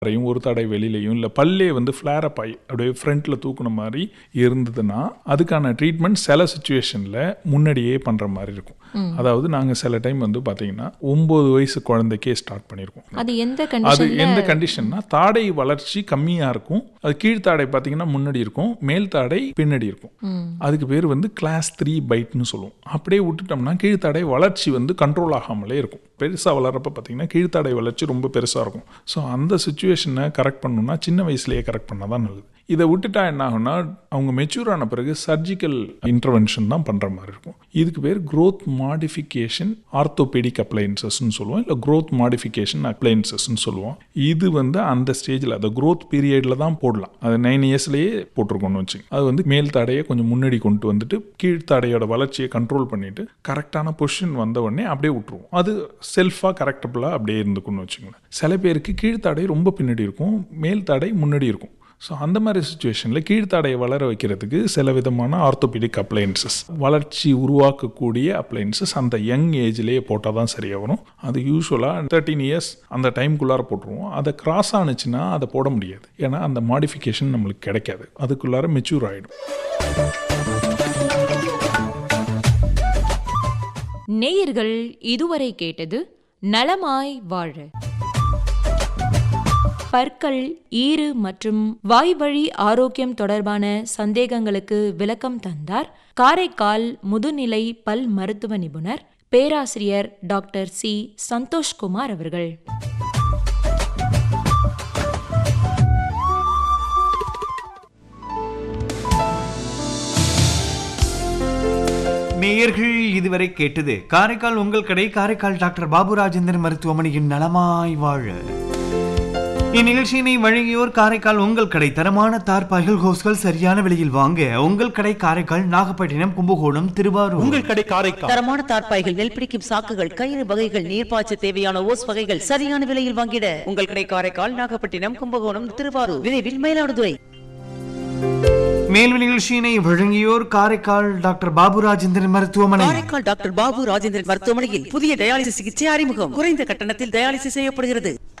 வரையும் ஒரு தடை வெளியிலையும் இல்லை பல்லே வந்து ஃப்ளேர் அப் ஆகி அப்படியே ஃப்ரண்ட்டில் தூக்குன மாதிரி இருந்ததுன்னா அதுக்கான ட்ரீட்மெண்ட் சில சுச்சுவேஷனில் முன்னாடியே பண்ணுற மாதிரி இருக்கும் அதாவது நாங்கள் சில டைம் வந்து பார்த்தீங்கன்னா ஒம்பது வயசு குழந்தைக்கே ஸ்டார்ட் பண்ணியிருக்கோம் அது எந்த அது கண்டிஷன் எந்த கண்டிஷன்னா தாடை வளர்ச்சி கம்மியாக இருக்கும் அது கீழ்த்தாடை பார்த்தீங்கன்னா முன்னாடி இருக்கும் மேல் தாடை பின்னாடி இருக்கும் அதுக்கு பேர் வந்து கிளாஸ் த்ரீ பைட்னு சொல்லுவோம் அப்படியே விட்டுட்டோம்னா கீழ்த்தாடை வளர்ச்சி வந்து கண்ட்ரோல் ஆகாமலே இருக்கும் பெருசாக வளர்றப்ப பார்த்தீங்கன்னா கீழ்த்தாடை வளர்ச்சி ரொம்ப பெருசாக இருக்கும் ஸோ அந்த சுச்சுவேஷனை கரெக்ட் பண்ணணும்னா சின்ன வயசுலேயே கரெக்ட் பண்ணால் தான் நல்லது இதை விட்டுட்டா என்ன ஆகும்னா அவங்க மெச்சூர் ஆன பிறகு சர்ஜிக்கல் இன்டர்வென்ஷன் தான் பண்ணுற மாதிரி இருக்கும் இதுக்கு பேர் growth மாடிஃபிகேஷன் ஆர்த்தோபெடிக் அப்ளைன்சஸ்ன்னு சொல்லுவோம் இல்லை growth மாடிஃபிகேஷன் அப்ளைன்சஸ்ன்னு சொல்லுவோம் இது வந்து அந்த ஸ்டேஜில் அந்த growth பீரியடில் தான் போடலாம் அது நைன் இயர்ஸ்லேயே போட்டிருக்கோம்னு வச்சுங்க அது வந்து மேல் தாடையை கொஞ்சம் முன்னாடி கொண்டு வந்துட்டு கீழ்த்தாடையோட வளர்ச்சியை கண்ட்ரோல் பண்ணிட்டு கரெக்டான பொசிஷன் வந்த உடனே அப்படியே விட்டுருவோம் அது செல்ஃபாக கரெக்டபுளாக அப்படியே இருந்துக்குன்னு வச்சுங்களேன் சில பேருக்கு கீழ்த்தாடை ரொம்ப பின்னாடி இருக்கும் மேல் தாடை முன்னாடி இருக்கும் ஸோ அந்த மாதிரி சுச்சுவேஷனில் கீழ்த்தாடையை வளர வைக்கிறதுக்கு சில விதமான ஆர்த்தோபெடிக் அப்ளைன்சஸ் வளர்ச்சி உருவாக்கக்கூடிய அப்ளைன்சஸ் அந்த யங் ஏஜ்லேயே போட்டால் தான் சரியாக வரும் அது யூஸ்வலாக தேர்ட்டீன் இயர்ஸ் அந்த டைம்குள்ளார போட்டுருவோம் அதை கிராஸ் ஆனுச்சுன்னா அதை போட முடியாது ஏன்னா அந்த மாடிஃபிகேஷன் நம்மளுக்கு கிடைக்காது அதுக்குள்ளார மெச்சூர் ஆகிடும் நேயர்கள் இதுவரை கேட்டது நலமாய் வாழ பற்கள் ஈறு மற்றும் வாய்வழி ஆரோக்கியம் தொடர்பான சந்தேகங்களுக்கு விளக்கம் தந்தார் காரைக்கால் முதுநிலை பல் மருத்துவ நிபுணர் பேராசிரியர் டாக்டர் சி சந்தோஷ்குமார் அவர்கள் நேயர்கள் இதுவரை கேட்டது காரைக்கால் உங்கள் கடை காரைக்கால் டாக்டர் பாபு ராஜேந்திரன் மருத்துவமனையின் நலமாய் வாழ இந்நிகழ்ச்சியினை வழங்கியோர் காரைக்கால் உங்கள் கடை தரமான தார்பாய்கள் ஹோஸ்கள் சரியான விலையில் வாங்க உங்கள் கடை காரைக்கால் நாகப்பட்டினம் கும்பகோணம் திருவாரூர் உங்கள் கடை காரைக்கால் தரமான தார்ப்பாய்கள் நெல் பிடிக்கும் சாக்குகள் கயிறு வகைகள் நீர்ப்பாய்ச்ச தேவையான ஓஸ் வகைகள் சரியான விலையில் வாங்கிட உங்கள் கடை காரைக்கால் நாகப்பட்டினம் கும்பகோணம் திருவாரூர் விரைவில் மயிலாடுதுறை மேலும் நிகழ்ச்சியினை வழங்கியோர் காரைக்கால் டாக்டர் பாபு ராஜேந்திரன் மருத்துவமனை காரைக்கால் டாக்டர் பாபு ராஜேந்திரன் மருத்துவமனையில் புதிய டயாலிசிஸ் சிகிச்சை அறிமுகம் குறைந்த கட்டணத்தில் டயாலிசிஸ் செய்யப்படுகிறது